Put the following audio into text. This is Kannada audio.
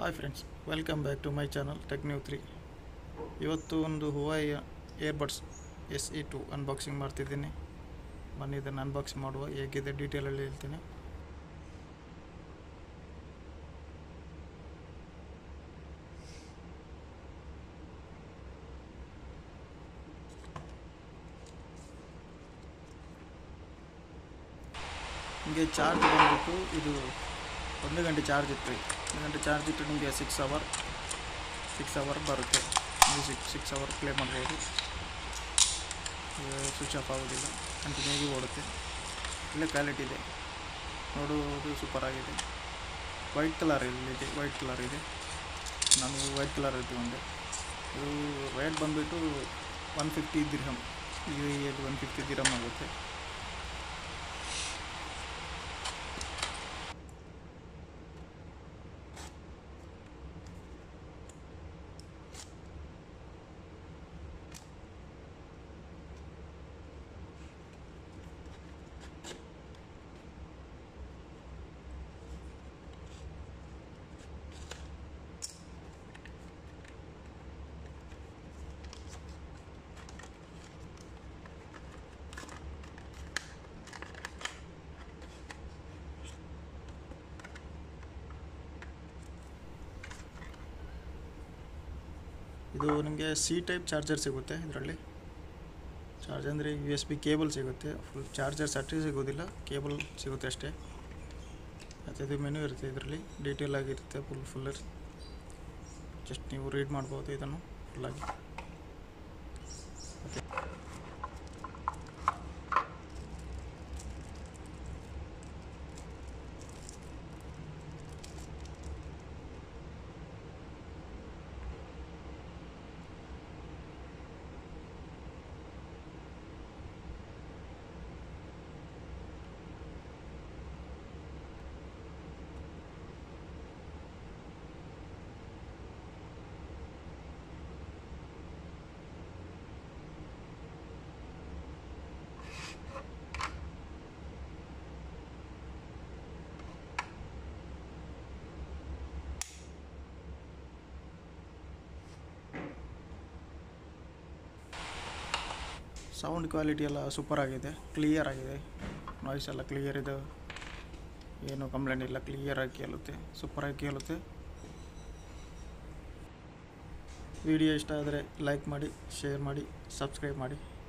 hi friends welcome back to my channel tech new three ಇವತ್ತು ಒಂದು Huawei earbuds S E two unboxing ಮಾಡ್ತಿದ್ದೀನಿ ಬನ್ನಿ ಇದನ್ನು ಅನ್ಬಾಕ್ಸಿಂಗ್ ಮಾಡುವ ಹೇಗಿದೆ ಡೀಟೇಲಲ್ಲಿ ಹೇಳ್ತೀನಿ ನಿಮಗೆ ಚಾರ್ಜ್ ಬಂದ್ಬಿಟ್ಟು ಇದು ಒಂದು ಗಂಟೆ ಚಾರ್ಜ್ ಇತ್ತು ಒಂದು ಗಂಟೆ ಚಾರ್ಜ್ ಇಟ್ಟು ನಿಮಗೆ ಸಿಕ್ಸ್ ಅವರ್ ಸಿಕ್ಸ್ ಅವರ್ ಬರುತ್ತೆ ಮ್ಯೂಸಿಕ್ ಸಿಕ್ಸ್ ಅವರ್ ಪ್ಲೇ ಮಾಡ್ಬೋದು ಸ್ವಿಚ್ ಆಫ್ ಆಗೋದಿಲ್ಲ ಕಂಟಿನ್ಯೂಗಿ ಓಡುತ್ತೆ ಒಳ್ಳೆ ಕ್ವಾಲಿಟಿ ಇದೆ ನೋಡುವುದು ಸೂಪರ್ ಆಗಿದೆ ವೈಟ್ ಕಲರ್ ಇಲ್ಲಿದೆ ವೈಟ್ ಕಲರ್ ಇದೆ ನಾನು ವೈಟ್ ಕಲರ್ ತಗೊಂಡೆ ಇದು ರೇಟ್ ಬಂದುಬಿಟ್ಟು ಒನ್ ಫಿಫ್ಟಿ ದಿರ್ಹಮ್ ಯು ಎಲ್ಲಿ ಒನ್ ಫಿಫ್ಟಿ ದಿರಮ್ ಆಗುತ್ತೆ ಇದು ನಿಮಗೆ ಸಿ ಟೈಪ್ ಚಾರ್ಜರ್ ಸಿಗುತ್ತೆ ಇದರಲ್ಲಿ ಚಾರ್ಜ್ ಅಂದರೆ ಯು ಎಸ್ ಬಿ ಕೇಬಲ್ ಸಿಗುತ್ತೆ ಫುಲ್ ಚಾರ್ಜರ್ ಸಟ್ಟಿ ಸಿಗೋದಿಲ್ಲ ಕೇಬಲ್ ಸಿಗುತ್ತೆ ಅಷ್ಟೇ ಮತ್ತು ಇದು ಮೆನು ಇರುತ್ತೆ ಇದರಲ್ಲಿ ಡೀಟೇಲ್ ಆಗಿರುತ್ತೆ ಫುಲ್ ಫುಲ್ ಜಸ್ಟ್ ನೀವು ರೀಡ್ ಮಾಡ್ಬೋದು ಇದನ್ನು ಫುಲ್ಲಾಗಿ ಮತ್ತು ಸೌಂಡ್ ಕ್ವಾಲಿಟಿ ಎಲ್ಲ ಸೂಪರ್ ಆಗಿದೆ ಕ್ಲಿಯರ್ ಆಗಿದೆ ನಾಯ್ಸ್ ಎಲ್ಲ ಕ್ಲಿಯರ್ ಇದೆ ಏನು ಕಂಪ್ಲೇಂಟ್ ಇಲ್ಲ ಕ್ಲಿಯರಾಗಿ ಕೇಳುತ್ತೆ ಸೂಪರಾಗಿ ಕೇಳುತ್ತೆ ವಿಡಿಯೋ ಇಷ್ಟ ಆದರೆ ಲೈಕ್ ಮಾಡಿ ಶೇರ್ ಮಾಡಿ ಸಬ್ಸ್ಕ್ರೈಬ್ ಮಾಡಿ